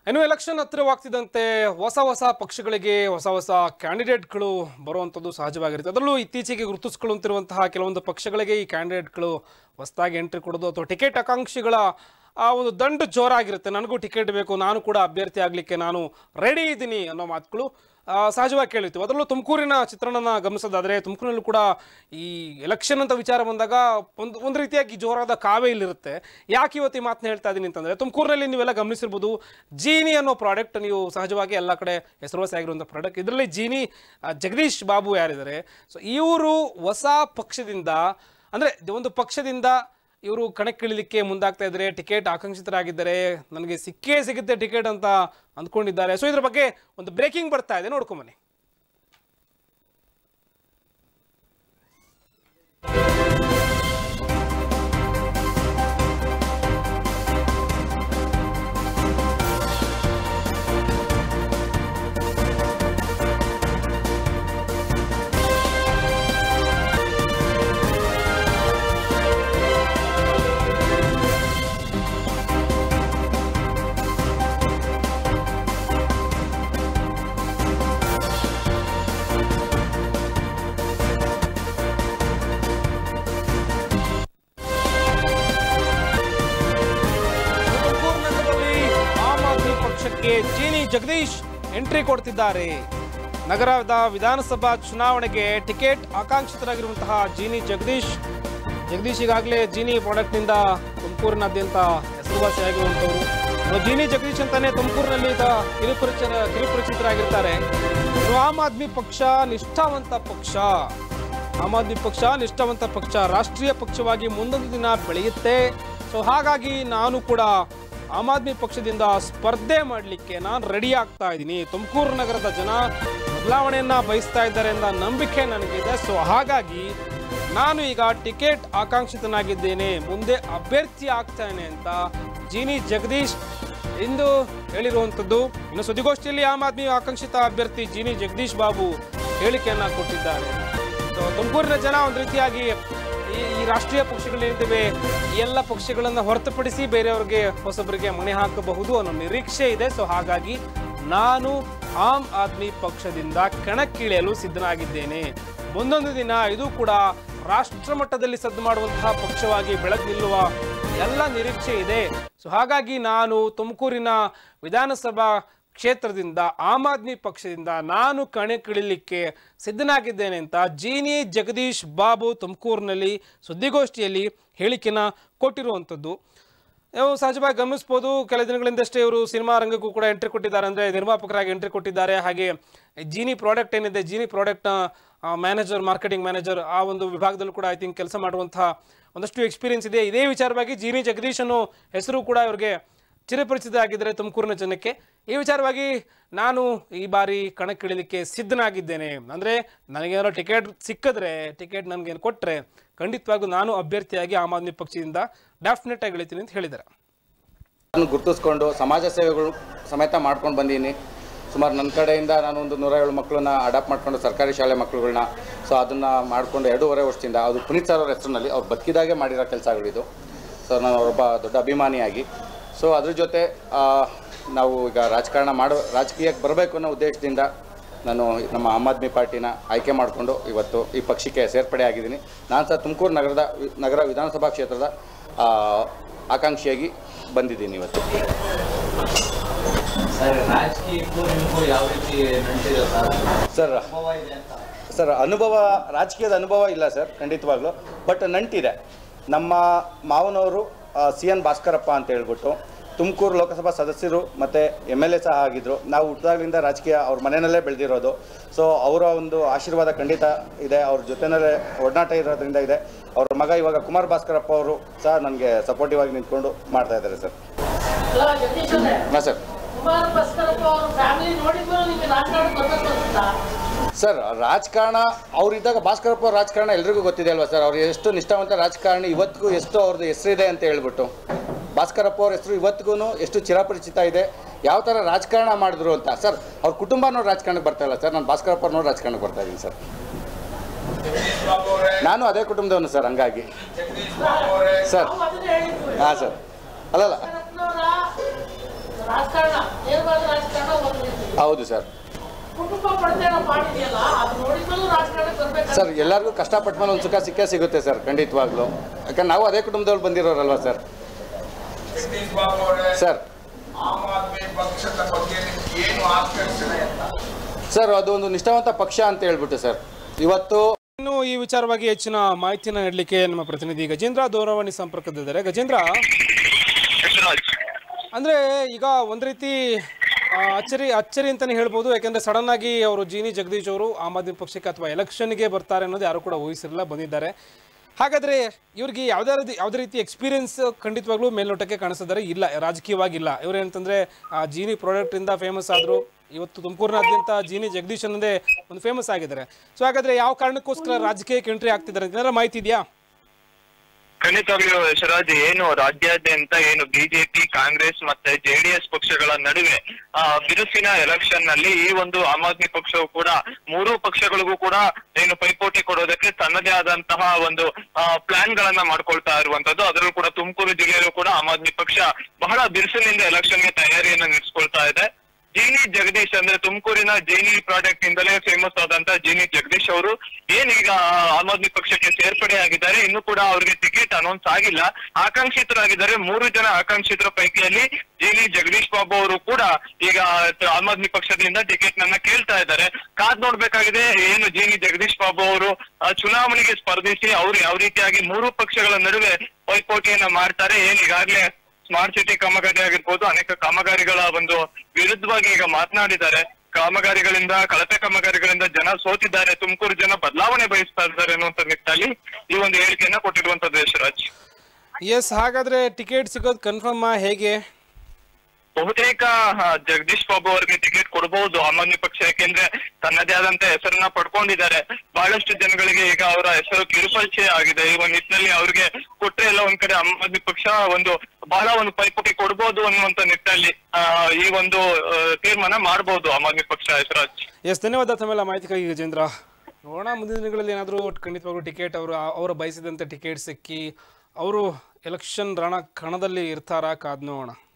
ಇನ್ನು ಎಲೆಕ್ಷನ್ ಹತ್ತಿರವಾಗ್ತಿದ್ದಂತೆ ಹೊಸ ಹೊಸ ಪಕ್ಷಗಳಿಗೆ ಹೊಸ ಹೊಸ ಕ್ಯಾಂಡಿಡೇಟ್ಗಳು ಬರುವಂಥದ್ದು ಸಹಜವಾಗಿರುತ್ತೆ ಅದರಲ್ಲೂ ಇತ್ತೀಚೆಗೆ ಗುರುತಿಸ್ಕೊಳ್ಳುವಂತಿರುವಂತಹ ಕೆಲವೊಂದು ಪಕ್ಷಗಳಿಗೆ ಈ ಕ್ಯಾಂಡಿಡೇಟ್ಗಳು ಹೊಸದಾಗಿ ಎಂಟ್ರಿ ಕೊಡೋದು ಅಥವಾ ಟಿಕೆಟ್ ಆಕಾಂಕ್ಷಿಗಳ ಆ ಒಂದು ದಂಡು ಜೋರಾಗಿರುತ್ತೆ ನನಗೂ ಟಿಕೆಟ್ ಬೇಕು ನಾನು ಕೂಡ ಅಭ್ಯರ್ಥಿ ಆಗಲಿಕ್ಕೆ ನಾನು ರೆಡಿ ಇದ್ದೀನಿ ಅನ್ನೋ ಮಾತುಗಳು ಆ, ಸಹಜವಾಗಿ ಕೇಳಿರ್ತೀವಿ ಅದರಲ್ಲೂ ತುಮಕೂರಿನ ಚಿತ್ರಣನ ಗಮನಿಸೋದಾದರೆ ತುಮಕೂರಿನಲ್ಲೂ ಕೂಡ ಈ ಎಲೆಕ್ಷನ್ ಅಂತ ವಿಚಾರ ಬಂದಾಗ ಒಂದು ಒಂದು ರೀತಿಯಾಗಿ ಜೋರಾದ ಕಾವೇ ಇಲ್ಲಿರುತ್ತೆ ಯಾಕೆ ಇವತ್ತು ಈ ಮಾತನ್ನ ಹೇಳ್ತಾ ಇದ್ದೀನಿ ಅಂತಂದರೆ ತುಮಕೂರಿನಲ್ಲಿ ನೀವೆಲ್ಲ ಗಮನಿಸಿರ್ಬೋದು ಜೀನಿ ಅನ್ನೋ ಪ್ರಾಡಕ್ಟ್ ನೀವು ಸಹಜವಾಗಿ ಎಲ್ಲ ಕಡೆ ಹೆಸರುವಾಸಿ ಆಗಿರುವಂಥ ಪ್ರಾಡಕ್ಟ್ ಇದರಲ್ಲಿ ಜೀನಿ ಆ, ಜಗದೀಶ್ ಬಾಬು ಯಾರಿದ್ದಾರೆ ಸೊ ಇವರು ಹೊಸ ಪಕ್ಷದಿಂದ ಅಂದರೆ ಒಂದು ಪಕ್ಷದಿಂದ ಇವರು ಕಣಕ್ಕಿಳಿಲಿಕ್ಕೆ ಮುಂದಾಗ್ತಾ ಇದ್ದಾರೆ ಟಿಕೆಟ್ ಆಕಾಂಕ್ಷಿತರಾಗಿದ್ದಾರೆ ನನಗೆ ಸಿಕ್ಕೇ ಸಿಗುತ್ತೆ ಟಿಕೆಟ್ ಅಂತ ಅಂದ್ಕೊಂಡಿದ್ದಾರೆ ಸೊ ಇದ್ರ ಬಗ್ಗೆ ಒಂದು ಬ್ರೇಕಿಂಗ್ ಬರ್ತಾ ಇದೆ ನೋಡ್ಕೊಂಬನ್ನಿ ತುಮಕೂರು ನಗರದಲ್ಲಿ ಆಮ್ ಆದ್ಮಿ ಪಕ್ಷಕ್ಕೆ ಜೀನಿ ಜಗದೀಶ್ ಎಂಟ್ರಿ ಕೊಡ್ತಿದ್ದಾರೆ ನಗರದ ವಿಧಾನಸಭಾ ಚುನಾವಣೆಗೆ ಟಿಕೆಟ್ ಆಕಾಂಕ್ಷಿತರಾಗಿರುವಂತಹ ಜೀನಿ ಜಗದೀಶ್ ಜಗದೀಶ್ ಈಗಾಗಲೇ ಜೀನಿ ಪ್ರಾಡಕ್ಟ್ನಿಂದ ತುಮಕೂರಿನಾದ್ಯಂತ ಹೆಸರುವಾಸಿಯಾಗಿರುವಂಥವ್ರು ಇನ್ನು ಜೀನಿ ಜಗದೀಶ್ ಅಂತಾನೆ ತುಮಕೂರಿನಲ್ಲಿ ಈಗ ಕಿರುಪರಿಚರ ಕಿರುಪರಿಚಿತರಾಗಿರ್ತಾರೆ ಇನ್ನು ಆಮ್ ಆದ್ಮಿ ಪಕ್ಷ ನಿಷ್ಠಾವಂತ ಪಕ್ಷ ಆಮ್ ಆದ್ಮಿ ಪಕ್ಷ ನಿಷ್ಠಾವಂತ ಪಕ್ಷ ರಾಷ್ಟ್ರೀಯ ಪಕ್ಷವಾಗಿ ಮುಂದೊಂದು ದಿನ ಬೆಳೆಯುತ್ತೆ ಸೊ ಹಾಗಾಗಿ ನಾನು ಕೂಡ ಆಮ್ ಆದ್ಮಿ ಪಕ್ಷದಿಂದ ಸ್ಪರ್ಧೆ ಮಾಡಲಿಕ್ಕೆ ನಾನು ರೆಡಿ ಆಗ್ತಾ ಇದ್ದೀನಿ ತುಮಕೂರು ನಗರದ ಜನ ಬದಲಾವಣೆಯನ್ನ ಬಯಸ್ತಾ ಇದ್ದಾರೆ ಎಂದ ನಂಬಿಕೆ ನನಗಿದೆ ಸೊ ಹಾಗಾಗಿ ನಾನು ಈಗ ಟಿಕೆಟ್ ಆಕಾಂಕ್ಷಿತನಾಗಿದ್ದೇನೆ ಮುಂದೆ ಅಭ್ಯರ್ಥಿ ಆಗ್ತಾನೆ ಅಂತ ಜೀನಿ ಜಗದೀಶ್ ಇಂದು ಹೇಳಿರುವಂಥದ್ದು ಇನ್ನು ಸುದ್ದಿಗೋಷ್ಠಿಯಲ್ಲಿ ಆಮ್ ಆದ್ಮಿ ಆಕಾಂಕ್ಷಿತ ಅಭ್ಯರ್ಥಿ ಜೀನಿ ಜಗದೀಶ್ ಬಾಬು ಹೇಳಿಕೆಯನ್ನ ಕೊಟ್ಟಿದ್ದಾರೆ ಸೊ ತುಮಕೂರಿನ ಜನ ಒಂದು ರೀತಿಯಾಗಿ ಈ ಈ ರಾಷ್ಟ್ರೀಯ ಪಕ್ಷಗಳೇನಿದ್ದಾವೆ ಈ ಎಲ್ಲ ಪಕ್ಷಗಳನ್ನು ಹೊರತುಪಡಿಸಿ ಬೇರೆಯವ್ರಿಗೆ ಹೊಸಬರಿಗೆ ಮಣೆ ಹಾಕಬಹುದು ಅನ್ನೋ ನಿರೀಕ್ಷೆ ಇದೆ ಸೊ ಹಾಗಾಗಿ ನಾನು ಆಮ್ ಆದ್ಮಿ ಪಕ್ಷದಿಂದ ಕಣಕ್ಕಿಳಿಯಲು ಸಿದ್ಧನಾಗಿದ್ದೇನೆ ಮುಂದೊಂದು ದಿನ ಇದು ಕೂಡ ರಾಷ್ಟ್ರ ಮಟ್ಟದಲ್ಲಿ ಸದ್ದು ಮಾಡುವಂತಹ ಪಕ್ಷವಾಗಿ ಬೆಳೆದು ನಿಲ್ಲುವ ಎಲ್ಲ ನಿರೀಕ್ಷೆ ಇದೆ ಸೊ ಹಾಗಾಗಿ ನಾನು ತುಮಕೂರಿನ ವಿಧಾನಸಭಾ ಕ್ಷೇತ್ರದಿಂದ ಆಮ್ ಆದ್ಮಿ ಪಕ್ಷದಿಂದ ನಾನು ಕಣಕ್ಕಿಳಿಲಿಕ್ಕೆ ಸಿದ್ಧನಾಗಿದ್ದೇನೆ ಅಂತ ಜೀನಿ ಜಗದೀಶ್ ಬಾಬು ತುಮಕೂರಿನಲ್ಲಿ ಸುದ್ದಿಗೋಷ್ಠಿಯಲ್ಲಿ ಹೇಳಿಕೆನ ಕೊಟ್ಟಿರುವಂಥದ್ದು ನಾವು ಸಹಜವಾಗಿ ಗಮನಿಸ್ಬೋದು ಕೆಲ ದಿನಗಳಿಂದಷ್ಟೇ ಇವರು ಸಿನಿಮಾ ರಂಗಕ್ಕೂ ಕೂಡ ಎಂಟ್ರಿ ಕೊಟ್ಟಿದ್ದಾರೆ ಅಂದರೆ ನಿರ್ಮಾಪಕರಾಗಿ ಎಂಟ್ರಿ ಕೊಟ್ಟಿದ್ದಾರೆ ಹಾಗೆ ಜೀನಿ ಪ್ರಾಡಕ್ಟ್ ಏನಿದೆ ಜೀನಿ ಪ್ರಾಡಕ್ಟ್ನ ಮ್ಯಾನೇಜರ್ ಮಾರ್ಕೆಟಿಂಗ್ ಮ್ಯಾನೇಜರ್ ಆ ಒಂದು ವಿಭಾಗದಲ್ಲೂ ಕೂಡ ಐ ಥಿಂಕ್ ಕೆಲಸ ಮಾಡುವಂತಹ ಒಂದಷ್ಟು ಎಕ್ಸ್ಪೀರಿಯನ್ಸ್ ಇದೆ ಇದೇ ವಿಚಾರವಾಗಿ ಜೀನಿ ಜಗದೀಶ್ ಅನ್ನೋ ಹೆಸರು ಕೂಡ ಇವರಿಗೆ ಚಿರಪರಿಚಿತ ಆಗಿದ್ದಾರೆ ತುಮಕೂರಿನ ಜನಕ್ಕೆ ಈ ವಿಚಾರವಾಗಿ ನಾನು ಈ ಬಾರಿ ಕಣಕ್ಕಿಳಿಲಿಕ್ಕೆ ಸಿದ್ಧನಾಗಿದ್ದೇನೆ ಅಂದರೆ ನನಗೇನಾದ್ರು ಟಿಕೆಟ್ ಸಿಕ್ಕಿದ್ರೆ ಟಿಕೆಟ್ ನನಗೇನು ಕೊಟ್ಟರೆ ಖಂಡಿತವಾಗೂ ನಾನು ಅಭ್ಯರ್ಥಿಯಾಗಿ ಆಮ್ ಆದ್ಮಿ ಪಕ್ಷದಿಂದ ಡೆಫಿನೆಟ್ ಆಗಿ ಇಳಿತೀನಿ ಅಂತ ಹೇಳಿದ್ದಾರೆ ನಾನು ಗುರುತಿಸ್ಕೊಂಡು ಸಮಾಜ ಸೇವೆಗಳು ಸಮೇತ ಮಾಡ್ಕೊಂಡು ಬಂದೀನಿ ಸುಮಾರು ನನ್ನ ಕಡೆಯಿಂದ ನಾನು ಒಂದು ನೂರ ಏಳು ಮಕ್ಕಳನ್ನ ಅಡಾಪ್ಟ್ ಮಾಡ್ಕೊಂಡು ಸರ್ಕಾರಿ ಶಾಲೆ ಮಕ್ಕಳುಗಳನ್ನ ಸೊ ಅದನ್ನು ಮಾಡಿಕೊಂಡು ಎರಡೂವರೆ ವರ್ಷದಿಂದ ಅದು ಪುನೀತ್ ಸರ್ ಅವ್ರ ಹೆಸರಿನಲ್ಲಿ ಅವ್ರು ಬದುಕಿದಾಗೆ ಮಾಡಿರೋ ಕೆಲಸಗಳಿದು ಸೊ ನಾನು ಅವರೊಬ್ಬ ದೊಡ್ಡ ಅಭಿಮಾನಿಯಾಗಿ ಸೊ ಅದ್ರ ಜೊತೆ ಆ, ನಾವು ಈಗ ರಾಜಕಾರಣ ಮಾಡೋ ರಾಜಕೀಯಕ್ಕೆ ಬರಬೇಕು ಅನ್ನೋ ಉದ್ದೇಶದಿಂದ ನಾನು ನಮ್ಮ ಆಮ್ ಆದ್ಮಿ ಪಾರ್ಟಿನ ಆಯ್ಕೆ ಮಾಡಿಕೊಂಡು ಇವತ್ತು ಈ ಪಕ್ಷಕ್ಕೆ ಸೇರ್ಪಡೆ ಆಗಿದ್ದೀನಿ ನಾನು ಸಹ ತುಮಕೂರು ನಗರದ ವಿ- ನಗರ ವಿಧಾನಸಭಾ ಕ್ಷೇತ್ರದ ಆ, ಆಕಾಂಕ್ಷಿಯಾಗಿ ಬಂದಿದ್ದೀನಿ ಇವತ್ತು ಸರ್ ರಾಜಕೀಯಕ್ಕೂ ನಿಮಗೂ ಯಾವ ರೀತಿ ನಂಟಿದೆ ಸರ್ ಸರ್ ಅನುಭವ ಇದೆ ಅಂತ ಸರ್ ಅನುಭವ ರಾಜಕೀಯದ ಅನುಭವ ಇಲ್ಲ ಸರ್ ಖಂಡಿತವಾಗ್ಲೂ ಬಟ್ ನಂಟಿದೆ ನಮ್ಮ ಮಾವನವರು ಸಿ ಎನ್ ಭಾಸ್ಕರಪ್ಪ ಅಂತ ಹೇಳ್ಬಿಟ್ಟು ತುಮಕೂರು ಲೋಕಸಭಾ ಸದಸ್ಯರು ಮತ್ತು ಎಮ್ ಎಲ್ ಎ ಸಹ ಆಗಿದ್ದರು ನಾವು ಹುಟ್ಟಿದಾಗಲಿಂದ ರಾಜಕೀಯ ಅವ್ರ ಮನೆಯಲ್ಲೇ ಬೆಳೆದಿರೋದು ಸೊ ಅವರ ಒಂದು ಆಶೀರ್ವಾದ ಖಂಡಿತ ಇದೆ ಅವ್ರ ಜೊತೆನಲ್ಲೇ ಒಡನಾಟ ಇರೋದ್ರಿಂದ ಇದೆ ಅವ್ರ ಮಗ ಇವಾಗ ಕುಮಾರ್ ಭಾಸ್ಕರಪ್ಪ ಅವರು ಸಹ ನನಗೆ ಸಪೋರ್ಟಿವ್ ಆಗಿ ನಿಂತ್ಕೊಂಡು ಮಾಡ್ತಾ ಇದ್ದಾರೆ ಸರ್ ಅಲ್ಲ ಜಗದೀಶ್ ಅವ್ರೆ, ಹಾಂ ಸರ್ ಕುಮಾರ್ ಭಾಸ್ಕರಪ್ಪ ಅವ್ರ ಫ್ಯಾಮಿಲಿ ನೋಡಿದ್ಮೇಲೆ ನಿಮಗೆ ರಾಜಕಾರಣಕ್ಕೆ ಬರ್ಬೇಕು ಅನ್ಸುತ್ತಾ ಸರ್ ರಾಜಕಾರಣ ಅವರಿದ್ದಾಗ ಭಾಸ್ಕರಪ್ಪ ಅವ್ರ ರಾಜಕಾರಣ ಎಲ್ರಿಗೂ ಗೊತ್ತಿದೆ ಅಲ್ವಾ ಸರ್ ಅವ್ರು ಎಷ್ಟು ನಿಷ್ಠಾವಂತ ರಾಜಕಾರಣಿ ಇವತ್ತಿಗೂ ಎಷ್ಟು ಅವ್ರದ್ದು ಹೆಸರಿದೆ ಅಂತ ಹೇಳ್ಬಿಟ್ಟು ಭಾಸ್ಕರಪ್ಪ ಅವ್ರ ಹೆಸರು ಇವತ್ತಿಗೂ ಎಷ್ಟು ಚಿರಪರಿಚಿತ ಇದೆ ಯಾವ ಥರ ರಾಜಕಾರಣ ಮಾಡಿದ್ರು ಅಂತ ಸರ್ ಅವ್ರ ಕುಟುಂಬ ನೋಡಿ ರಾಜಕಾರಣಕ್ಕೆ ಬರ್ತಾ ಇಲ್ಲ ಸರ್ ನಾನು ಭಾಸ್ಕರಪ್ಪ ಅವ್ರ ನೋಡಿ ರಾಜಕಾರಣಕ್ಕೆ ಬರ್ತಾ ಇದ್ದೀನಿ ಸರ್ ನಾನು ಅದೇ ಕುಟುಂಬದವನು ಸರ್ ಹಂಗಾಗಿ ಸರ್ ನಾವು ಅದನ್ನೇ ಹೇಳಿದ್ವಿ ಹಾಂ ಸರ್ ಅಲ್ಲಲ್ಲ ಭಾಸ್ಕರಪ್ಪನವರ ರಾಜಕಾರಣ ನೇರವಾದ ರಾಜಕಾರಣ ಒಂದು ರೀತಿ ಹೌದು ಸರ್ ಕುಟುಂಬ ಪಡ್ತೇನ ಮಾಡಿದೆಯಲ್ಲ ಅದು ನೋಡಿದ್ಮೇಲೂ ರಾಜಕಾರಣಕ್ಕೆ ಬರ್ಬೇಕು ಸರ್ ಎಲ್ಲರಿಗೂ ಕಷ್ಟಪಟ್ಟ ಮೇಲೆ ಒಂದು ಸುಖ ಸಿಕ್ಕೇ ಸಿಗುತ್ತೆ ಸರ್ ಖಂಡಿತವಾಗ್ಲೂ ಯಾಕಂದ್ರೆ ನಾವು ಅದೇ ಕುಟುಂಬದವ್ರು ಬಂದಿರೋರಲ್ವಾ ಸರ್ ಜಗದೀಶ್ ಬಾಬು ಅವರೇ ಸರ್ ಆಮ್ ಆದ್ಮಿ ಪಕ್ಷದ ಬಗ್ಗೆ ನಿಮ್ಗೆ ಏನು ಆಕರ್ಷಣೆ ಅಂತ ಸರ್ ಅದು ಒಂದು ನಿಷ್ಠಾವಂತ ಪಕ್ಷ ಅಂತ ಹೇಳ್ಬಿಟ್ಟು ಸರ್ ಇವತ್ತು ಇನ್ನು ಈ ವಿಚಾರವಾಗಿ ಹೆಚ್ಚಿನ ಮಾಹಿತಿಯನ್ನು ನೀಡಲಿಕ್ಕೆ ನಮ್ಮ ಪ್ರತಿನಿಧಿ ಗಜೇಂದ್ರ ದೂರವಾಣಿ ಸಂಪರ್ಕದಿದ್ದಾರೆ ಗಜೇಂದ್ರ ಅಂದ್ರೆ ಈಗ ಒಂದ್ ರೀತಿ ಆ, ಅಚ್ಚರಿ ಅಚ್ಚರಿ ಅಂತಾನೆ ಹೇಳ್ಬೋದು ಯಾಕಂದ್ರೆ ಸಡನ್ ಆಗಿ ಅವರು ಜೀನಿ ಜಗದೀಶ್ ಅವರು ಆಮ್ ಆದ್ಮಿ ಪಕ್ಷಕ್ಕೆ ಅಥವಾ ಎಲೆಕ್ಷನ್ಗೆ ಬರ್ತಾರೆ ಅನ್ನೋದು ಯಾರು ಕೂಡ ಊಹಿಸಿರಲಿಲ್ಲ ಬಂದಿದ್ದಾರೆ ಹಾಗಾದ್ರೆ ಇವ್ರಿಗೆ ಯಾವುದೇ ರೀತಿ ಯಾವುದೇ ರೀತಿ ಎಕ್ಸ್ಪೀರಿಯನ್ಸ್ ಖಂಡಿತವಾಗ್ಲೂ ಮೇಲ್ನೋಟಕ್ಕೆ ಕಾಣಿಸಿದ್ದಾರೆ ಇಲ್ಲ ರಾಜಕೀಯವಾಗಿಲ್ಲ ಇವ್ರೇನಂತಂದ್ರೆ ಆ ಜೀನಿ ಪ್ರಾಡಕ್ಟ್ ಇಂದ ಫೇಮಸ್ ಆದ್ರು ಇವತ್ತು ತುಮಕೂರಿನಾದ್ಯಂತ ಜೀನಿ ಜಗದೀಶ್ ಅನ್ನೋದೇ ಒಂದು ಫೇಮಸ್ ಆಗಿದ್ದಾರೆ ಸೊ ಹಾಗಾದ್ರೆ ಯಾವ ಕಾರಣಕ್ಕೋಸ್ಕರ ರಾಜಕೀಯಕ್ಕೆ ಎಂಟ್ರಿ ಆಗ್ತಿದ್ದಾರೆ ಏನಾರ ಮಾಹಿತಿ ಇದೆಯಾ ಖಂಡಿತವಾಗ್ಲೂ ಯಶರಾಜ್ ಏನು ರಾಜ್ಯಾದ್ಯಂತ ಏನು ಬಿಜೆಪಿ ಕಾಂಗ್ರೆಸ್ ಮತ್ತೆ ಜೆಡಿಎಸ್ ಪಕ್ಷಗಳ ನಡುವೆ ಆ, ಬಿರುಸಿನ ಎಲೆಕ್ಷನ್ ನಲ್ಲಿ ಈ ಒಂದು ಆಮ್ ಆದ್ಮಿ ಪಕ್ಷವು ಕೂಡ ಮೂರೂ ಪಕ್ಷಗಳಿಗೂ ಕೂಡ ಏನು ಪೈಪೋಟಿ ಕೊಡೋದಕ್ಕೆ ತನ್ನದೇ ಆದಂತಹ ಒಂದು ಪ್ಲಾನ್ ಗಳನ್ನ ಮಾಡ್ಕೊಳ್ತಾ ಇರುವಂತದ್ದು ಅದರಲ್ಲೂ ಕೂಡ ತುಮಕೂರು ಜಿಲ್ಲೆಯಲ್ಲೂ ಕೂಡ ಆಮ್ ಆದ್ಮಿ ಪಕ್ಷ ಬಹಳ ಬಿರುಸಿನಿಂದ ಎಲೆಕ್ಷನ್ ಗೆ ತಯಾರಿಯನ್ನ ನಡೆಸ್ಕೊಳ್ತಾ ಇದೆ ಜೀನಿ ಜಗದೀಶ್ ಅಂದ್ರೆ ತುಮಕೂರಿನ ಜೀನಿ ಪ್ರಾಡಕ್ಟ್ ಇಂದಲೇ ಫೇಮಸ್ ಆದಂತ ಜೀನಿ ಜಗದೀಶ್ ಅವರು ಏನೀಗ ಆಮ್ ಆದ್ಮಿ ಪಕ್ಷಕ್ಕೆ ಸೇರ್ಪಡೆ ಆಗಿದ್ದಾರೆ ಇನ್ನು ಕೂಡ ಅವರಿಗೆ ಟಿಕೆಟ್ ಅನೌನ್ಸ್ ಆಗಿಲ್ಲ ಆಕಾಂಕ್ಷಿತರಾಗಿದ್ದಾರೆ ಮೂರು ಜನ ಆಕಾಂಕ್ಷಿತರ ಪೈಕಿಯಲ್ಲಿ ಜೀನಿ ಜಗದೀಶ್ ಬಾಬು ಅವರು ಕೂಡ ಈಗ ಆಮ್ ಆದ್ಮಿ ಪಕ್ಷದಿಂದ ಟಿಕೆಟ್ ನನ್ನ ಕೇಳ್ತಾ ಇದ್ದಾರೆ ಕಾದ್ ನೋಡ್ಬೇಕಾಗಿದೆ ಏನು ಜೀನಿ ಜಗದೀಶ್ ಬಾಬು ಅವರು ಆ, ಚುನಾವಣೆಗೆ ಸ್ಪರ್ಧಿಸಿ ಅವರು ಯಾವ ರೀತಿಯಾಗಿ ಮೂರು ಪಕ್ಷಗಳ ನಡುವೆ ಪೈಪೋಟಿಯನ್ನ ಮಾಡ್ತಾರೆ ಏನ್ ಈಗಾಗ್ಲೇ ಸ್ಮಾರ್ಟ್ ಸಿಟಿ ಕಾಮಗಾರಿ ಆಗಿರ್ಬೋದು ಅನೇಕ ಕಾಮಗಾರಿಗಳ ಒಂದು ವಿರುದ್ಧವಾಗಿ ಈಗ ಮಾತನಾಡಿದ್ದಾರೆ ಕಾಮಗಾರಿಗಳಿಂದ ಕಳಪೆ ಕಾಮಗಾರಿಗಳಿಂದ ಜನ ಸೋತಿದ್ದಾರೆ ತುಮಕೂರು ಜನ ಬದಲಾವಣೆ ಬಯಸ್ತಾ ಇದ್ದಾರೆ ಅನ್ನುವಂತ ನಿಟ್ಟಿನಲ್ಲಿ ಈ ಒಂದು ಹೇಳಿಕೆಯನ್ನ ಕೊಟ್ಟಿರುವಂತದ್ದು ಯಶರಾಜ್ ಎಸ್ ಹಾಗಾದ್ರೆ ಟಿಕೆಟ್ ಸಿಗೋದು ಕನ್ಫರ್ಮ್ ಹೇಗೆ ಬಹುತೇಕ ಆ, ಜಗದೀಶ್ ಬಾಬು ಅವರಿಗೆ ಟಿಕೆಟ್ ಕೊಡಬಹುದು ಆಮ್ ಆದ್ಮಿ ಪಕ್ಷ ಯಾಕೆಂದ್ರೆ ತನ್ನದೇ ಆದಂತ ಹೆಸರನ್ನ ಪಡ್ಕೊಂಡಿದ್ದಾರೆ ಬಹಳಷ್ಟು ಜನಗಳಿಗೆ ಈಗ ಅವರ ಹೆಸರು ಕಿರುಪರಿಚಯ ಆಗಿದೆ ಈ ಒಂದು ನಿಟ್ಟಿನಲ್ಲಿ ಅವ್ರಿಗೆ ಕೊಟ್ರೆ ಎಲ್ಲ ಒಂದ್ ಕಡೆ ಆಮ್ ಆದ್ಮಿ ಪಕ್ಷ ಒಂದು ಬಹಳ ಒಂದು ಪೈಪೋಟಿ ಕೊಡ್ಬೋದು ಅನ್ನುವಂತ ನಿಟ್ಟಿನಲ್ಲಿ ಆ, ಈ ಒಂದು ಆ, ತೀರ್ಮಾನ ಮಾಡಬಹುದು ಆಮ್ ಆದ್ಮಿ ಪಕ್ಷ ಹೆಸರಾಜ್ ಎಸ್ ಧನ್ಯವಾದ ತಮ್ಮೆಲ್ಲ ಮಾಹಿತಿಗಾಗಿ ಗಜೇಂದ್ರ ನೋಡೋಣ ಮುಂದಿನ ದಿನಗಳಲ್ಲಿ ಏನಾದರೂ ಖಂಡಿತವಾಗ್ಲೂ ಟಿಕೆಟ್ ಅವರು ಅವರು ಬಯಸಿದಂತೆ ಟಿಕೆಟ್ ಸಿಕ್ಕಿ ಅವರು ಎಲೆಕ್ಷನ್ ರಣ ಕಣದಲ್ಲಿ ಇರ್ತಾರಾ ಕಾದ್ ನೋಡೋಣ